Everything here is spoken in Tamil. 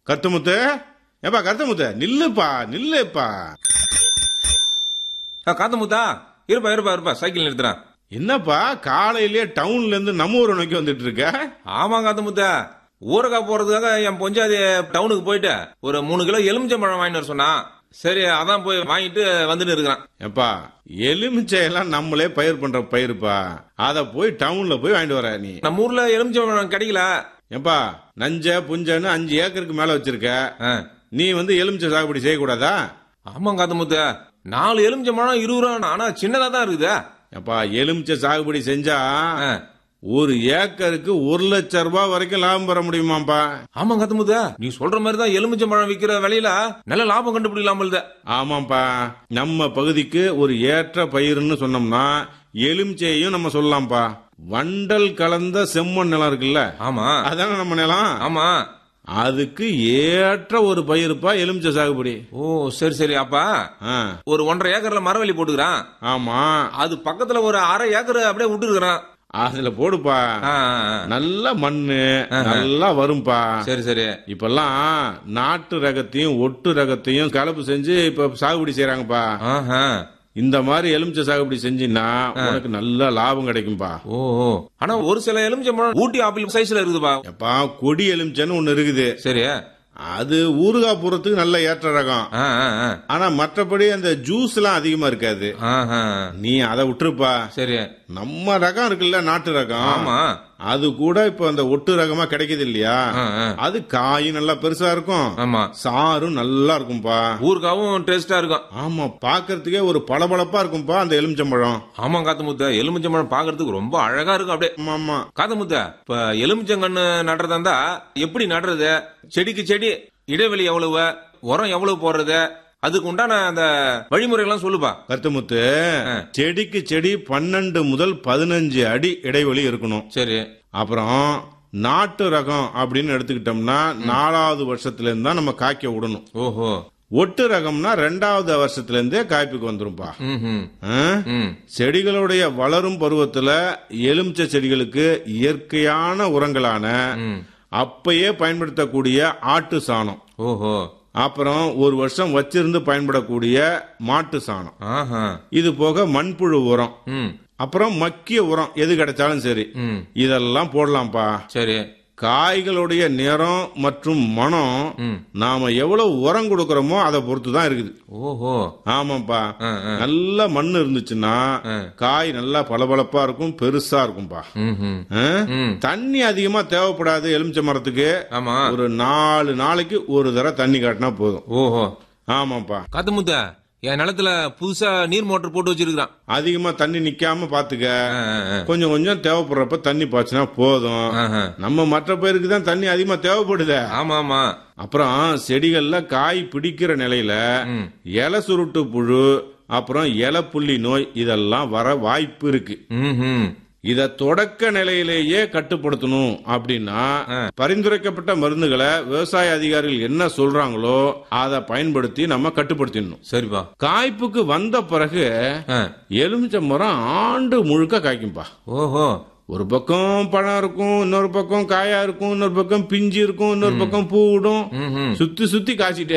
கருத்தமுத்து ஏப்பா கருத்தமுத்து நில்லுப்பா நில்லுப்பா ஆ, காத்தமுத்தா இருப்பா இருப்பா இருப்பா சைக்கிள் நிறுத்துறேன் என்னப்பா காலையிலேயே டவுன்ல இருந்து நம்ம ஊரை நோக்கி வந்துட்டு இருக்க ஆமா காத்தமுத்தா ஊரகா போறதுக்காக என் பொஞ்சாதி டவுனுக்கு போயிட்டு ஒரு மூணு கிலோ எலுமிச்சம்பழம் வாங்கிட்டு வர சொன்னான் சரி அதான் போய் வாங்கிட்டு வந்துட்டு இருக்கிறான் ஏப்பா எலுமிச்சையெல்லாம் நம்மளே பயிர் பண்ற பயிருப்பா அத போய் டவுன்ல போய் வாங்கிட்டு வர நீ நம்ம ஊர்ல எலுமிச்சம்பழம் கிடைக்கல ஏப்பா நஞ்ச புஞ்சன்னு அஞ்சு ஏக்கருக்கு மேல வச்சிருக்க ஆ, நீ வந்து எலுமிச்சை சாகுபடி செய்யக்கூடாதா ஆமா காத்தமுத்து நாலு எலுமிச்சம்பழம் இருபது ரூபா ஆனா சின்னதா தான் இருக்குதா ஏப்பா எலுமிச்சை சாகுபடி செஞ்சா ஆ, ஒரு ஏக்கருக்கு ஒரு லட்சம் ரூபாய் வரைக்கும் லாபம் பெற முடியுமாப்பா ஆமா காத்தமுத்து நீ சொல்ற மாதிரி தான் எலுமிச்சம்பழம் விக்கிற விலையில நல்ல லாபம் கண்டுபிடிக்கலாமல் ஆமாப்பா நம்ம பகுதிக்கு ஒரு ஏற்ற பயிர்னு சொன்னோம்னா எலுமிச்சையும் நம்ம சொல்லலாம்ப்பா வண்டல் கலந்த செம்மண் நிலம் இருக்குல்ல ஆமா அதானே நம்ம நிலம் ஆமா அதுக்கு ஏற்ற ஒரு பயிருப்பா எலுமிச்சை சாகுபடி ஓ சரி சரி அப்பா ஆ, ஒரு ஒன்றரை ஏக்கர்ல மரவள்ளி போட்டுக்கிறான் ஆமா அது பக்கத்துல ஒரு அரை ஏக்கர் அப்படியே விட்டுருக்கிறான் அதுல போடுப்பா ஆ, ஆ, ஆ. நல்ல மண்ணு நல்லா வரும்பா சரி சரி இப்பெல்லாம் நாட்டு ரகத்தையும் ஒட்டு ரகத்தையும் கலப்பு செஞ்சு இப்ப சாகுபடி செய்யறாங்கப்பா ஆஹா. இந்த மாதிரி எலுமிச்சை சாகுபடி செஞ்சின்னா உனக்கு நல்ல லாபம் கிடைக்கும்பா ஓ ஓ. ஆனா ஒரு சில எலுமிச்சம்பழம் ஊட்டி ஆப்பிள் சைஸ்ல இருக்குதுப்பா எப்பா கொடி எலுமிச்சைன்னு ஒண்ணு இருக்குது சரி அது ஊறுகாய் போறதுக்கு நல்ல ஏற்ற ரகம் ஆ, ஆ, ஆ. ஆனா மற்றபடி அந்த ஜூஸ் எல்லாம் அதிகமா இருக்காது ஆஹா. நீ அதை விட்டுருப்பா சரி நம்ம ரகம் இருக்குல்ல நாட்டு ரகம் ஆமா அது கூட இப்ப அந்த ஒட்டு ரகமா கிடைக்குது இல்லையா ஆ, ஆ. அது காயும் நல்லா பெருசா இருக்கும் ஆமா சாரும் நல்லா இருக்கும்பா ஊருக்காவும் டேஸ்டா இருக்கும் ஆமா பாக்குறதுக்கே ஒரு பளபளப்பா இருக்கும்பா அந்த எலுமிச்சம்பழம் ஆமா காத்தமுத்த எலுமிச்சம்பழம் பாக்குறதுக்கு ரொம்ப அழகா இருக்கும் அப்படியே ஆமா ஆமா காத்தமுத்த இப்ப எலுமிச்சங்கன்னு நடுறதா இருந்தா எப்படி நடுறது செடிக்கு செடி இடைவெளி எவ்வளவு உரம் எவ்வளவு போடுறது அதுக்கு உண்டான அந்த வழிமுறைகள்லாம் சொல்லுப்பா கருத்துமுத்து செடிக்கு செடி பன்னெண்டு முதல் பதினஞ்சு அடி இடைவெளி இருக்கணும் சரி அப்புறம் நாட்டு ரகம் அப்படின்னு எடுத்துக்கிட்டோம்னா நாலாவது வருஷத்துல இருந்து தான் நம்ம காய்க்க விடணும் ஓஹோ ஒட்டு ரகம்னா ரெண்டாவது வருஷத்துல இருந்தே காய்ப்புக்கு வந்துரும்பா ம் ம் ஆ? ம் செடிகளுடைய வளரும் பருவத்துல எலுமிச்சை செடிகளுக்கு இயற்கையான உரங்களான ம். அப்பயே பயன்படுத்தக்கூடிய ஆட்டு சாணம் ஓஹோ அப்புறம் ஒரு வருஷம் வச்சிருந்து பயன்படக்கூடிய மாட்டு சாணம் ஆஹா இது போக மண்புழு உரம் ம் அப்புறம் மக்கிய உரம் எது கிடைச்சாலும் சரி ம் இதெல்லாம் போடலாம்ப்பா சரி காய்களுடைய நிறம் மற்றும் மனம் ம். நாம எவ்வளவு உரம் கொடுக்கறோமோ அதை பொறுத்து தான் இருக்குது ஓஹோ ஆமாப்பா ஆ, ஆ. நல்ல மண் இருந்துச்சுன்னா ஆ. காய் நல்லா பளபளப்பா இருக்கும் பெருசா இருக்கும்பா ம் ம் ஆ? ம் தண்ணி அதிகமா தேவைப்படாது எலுமிச்சை மரத்துக்கு ஆமா ஒரு நாலு நாளைக்கு ஒரு தடவை தண்ணி காட்டினா போதும் ஓஹோ ஆமாப்பா காத்தமுத்த என் நிலத்துல புதுசா நீர் மோட்டர் போட்டு வச்சிருக்கான் அதிகமா தண்ணி நிக்காம பாத்துக்க கொஞ்சம் கொஞ்சம் தேவைப்படுறப்ப தண்ணி பாய்ச்சினா போதும் நம்ம மற்ற பயிருக்கு தான் தண்ணி அதிகமா தேவைப்படுதே ஆமா ஆமா அப்புறம் செடிகள்ல காய் பிடிக்கிற நிலையில ம். இலை சுருட்டு புழு அப்புறம் இலை புள்ளி நோய் இதெல்லாம் வர வாய்ப்பு இருக்கு ம் ம் இத தொடக்க நிலையிலேயே கட்டுப்படுத்தணும் அப்படின்னா பரிந்துரைக்கப்பட்ட மருந்துகளை விவசாய அதிகாரிகள் என்ன சொல்றாங்களோ அதை பயன்படுத்தி நம்ம கட்டுப்படுத்திடணும் சரிப்பா காய்ப்புக்கு வந்த பிறகு ஆ. எலுமிச்சை மரம் ஆண்டு முழுக்க காய்க்கும்பா ஓஹோ ஒரு பக்கம் பழம் இருக்கும் இன்னொரு பக்கம் காயா இருக்கும் இன்னொரு பக்கம் பிஞ்சு இருக்கும் இன்னொரு பக்கம் பூ விடும் ம் ம் சுத்தி சுத்தி காய்ச்சிட்டே